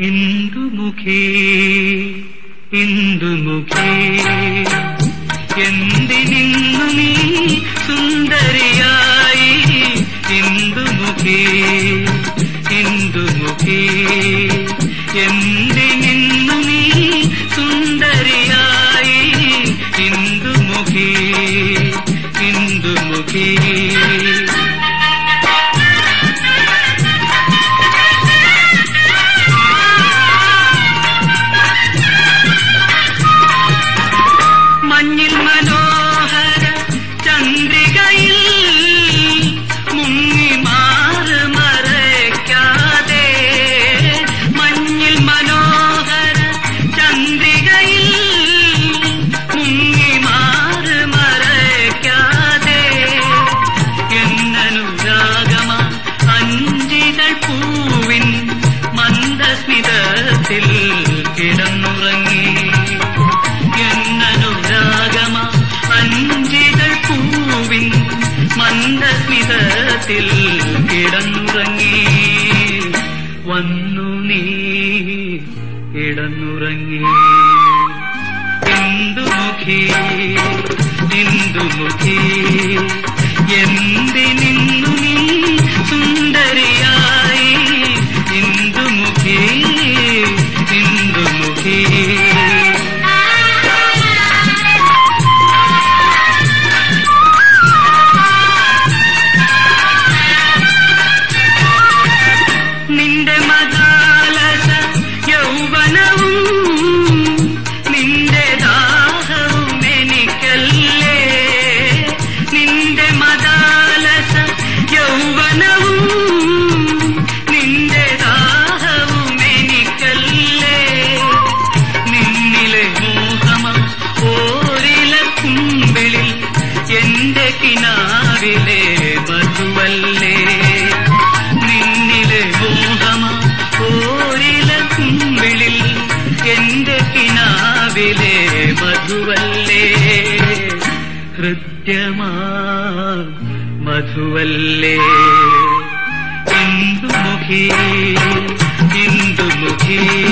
ഇന്ദുമുഖേ ഇന്ദുമുഖേ എന്തിനിന്നു നീ സുന്ദരിയായി ഇന്ദുമുഖേ ഇന്ദുമുഖേ എന്തിനിന്നു നീ സുന്ദരിയായി ഇന്ദുമുഖേ ഇന്ദുമുഖേ മഞ്ഞിൽ മനോഹര ചന്ദ്രികയിൽ മുങ്ങി മാറ് മറയ്ക്കാതെ മഞ്ഞിൽ മനോഹര ചന്ദ്രികയിൽ മുങ്ങി മാറ് മറയ്ക്കാതെ എന്നനുരാഗമാ അഞ്ചികൾ പൂവിൻ മന്ദസ്മിതത്തിൽ കിടന്നുറങ്ങി എന്നനുരാഗമ അഞ്ചികൾ പൂവിൻ മന്ദസ്മിതത്തിൽ കിടന്നുറങ്ങി വന്നു നീ കിടന്നുറങ്ങി ഇന്ദുമുഖി ഇന്ദുമുഖി എന്തിനിന്നു നീ സുന്ദരിയായി ഇന്ദുമുഖി ഇന്ദുമുഖി നിന്റെ മതാലസ യൗവനവും നിന്റെ ദാഹവും എനിക്കല്ലേ നിന്റെ മതാലസ യൗവനവും നിന്റെ ദാഹവും എനിക്കല്ലേ നിന്നിലെ മോഹമം ഓരില കുമ്പിളിൽ എന്റെ കിനാവിലെ മധുവല്ലേ നിന്നിലെ മോഹമ ഓരില കുമ്പിളിൽ എന്റെ കിനാവിലെ മധുവല്ലേ ഹൃദ്യമാ മധുവല്ലേ ഇന്ദുമുഖി ഇന്ദുമുഖി